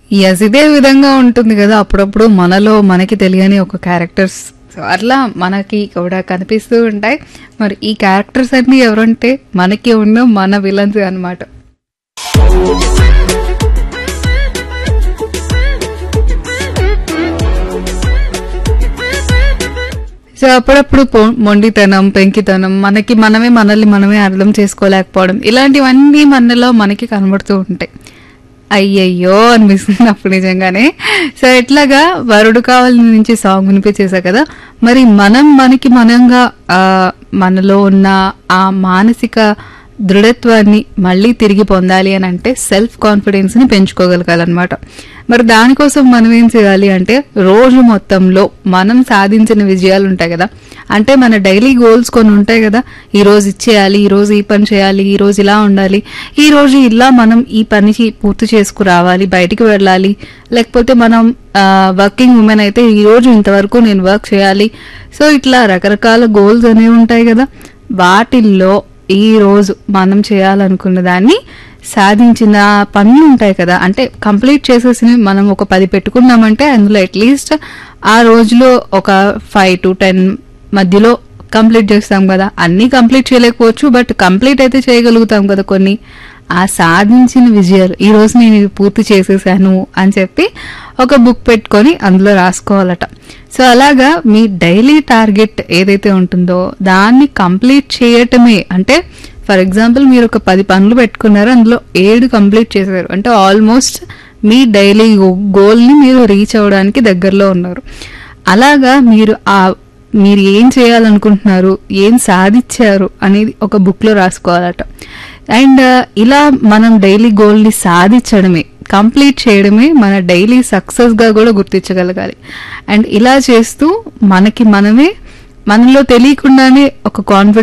yes ఇదే విధంగా ఉంటుంది కదా అప్పుడప్పుడు మనలో మనకి తెలియని ఒక క్యారెక్టర్స్ సో అట్లా మనకి కూడా కనిపిస్తూ ఉంటాయి మరి ఈ క్యారెక్టర్స్ అన్ని ఎవరంటే మనకి ఉన్న మన విలన్స్ అన్నమాట సో అప్పుడప్పుడు పొ- మొండితనం పెంకితనం మనకి మనమే మనల్ని మనమే అర్థం చేసుకోలేకపోవడం ఇలాంటివన్నీ మనలో మనకి కనబడుతూ ఉంటాయి అయ్యయ్యో అనిపిస్తుంది అప్పుడు నిజంగానే సో ఎట్లాగా వరుడు కావాలి నుంచి సాంగ్ వినిపించేసా కదా మరి మనం మనకి మనంగా ఆ, మనలో ఉన్న ఆ మానసిక దృఢత్వాన్ని మళ్ళీ తిరిగి పొందాలి అని అంటే సెల్ఫ్ కాన్ఫిడెన్స్ ని పెంచుకోగలగాలన్నమాట మరి దానికోసం మనం ఏం చేయాలి అంటే రోజు మొత్తంలో మనం సాధించిన విజయాలు ఉంటాయి కదా అంటే మన డైలీ గోల్స్ కొన్ని ఉంటాయి కదా ఈ రోజు ఇచ్చేయాలి ఈ రోజు ఈ పని చేయాలి ఈ రోజు ఇలా ఉండాలి ఈ రోజు ఇలా మనం ఈ పనికి పూర్తి చేసుకురావాలి బయటికి వెళ్ళాలి లేకపోతే మనం వర్కింగ్ ఉమెన్ అయితే ఈ రోజు ఇంతవరకు నేను వర్క్ చేయాలి సో ఇట్లా రకరకాల గోల్స్ అనేవి ఉంటాయి కదా వాటిల్లో ఈ రోజు మనం చేయాలనుకున్న దాన్ని సాధించిన పనులు ఉంటాయి కదా అంటే కంప్లీట్ చేసేసి మనం ఒక పది పెట్టుకున్నామంటే అందులో అట్లీస్ట్ ఆ రోజులో ఒక ఫైవ్ టు టెన్ మధ్యలో కంప్లీట్ చేస్తాం కదా అన్నీ కంప్లీట్ చేయలేకపోవచ్చు బట్ కంప్లీట్ అయితే చేయగలుగుతాం కదా కొన్ని ఆ సాధించిన విజయాలు ఈ రోజు నేను ఇది పూర్తి చేసేసాను అని చెప్పి ఒక బుక్ పెట్టుకొని అందులో రాసుకోవాలట సో అలాగా మీ డైలీ టార్గెట్ ఏదైతే ఉంటుందో దాన్ని కంప్లీట్ చేయటమే అంటే ఫర్ ఎగ్జాంపుల్ మీరు ఒక పది పనులు పెట్టుకున్నారు అందులో ఏడు కంప్లీట్ చేశారు అంటే ఆల్మోస్ట్ మీ డైలీ గోల్ని మీరు రీచ్ అవ్వడానికి దగ్గరలో ఉన్నారు అలాగా మీరు ఆ మీరు ఏం చేయాలనుకుంటున్నారు ఏం సాధించారు అనేది ఒక బుక్లో రాసుకోవాలట అండ్ ఇలా మనం డైలీ గోల్ని సాధించడమే కంప్లీట్ చేయడమే మన డైలీ సక్సెస్గా కూడా గుర్తించగలగాలి అండ్ ఇలా చేస్తూ మనకి మనమే మనలో తెలియకుండానే ఒక కాన్ఫిడెన్స్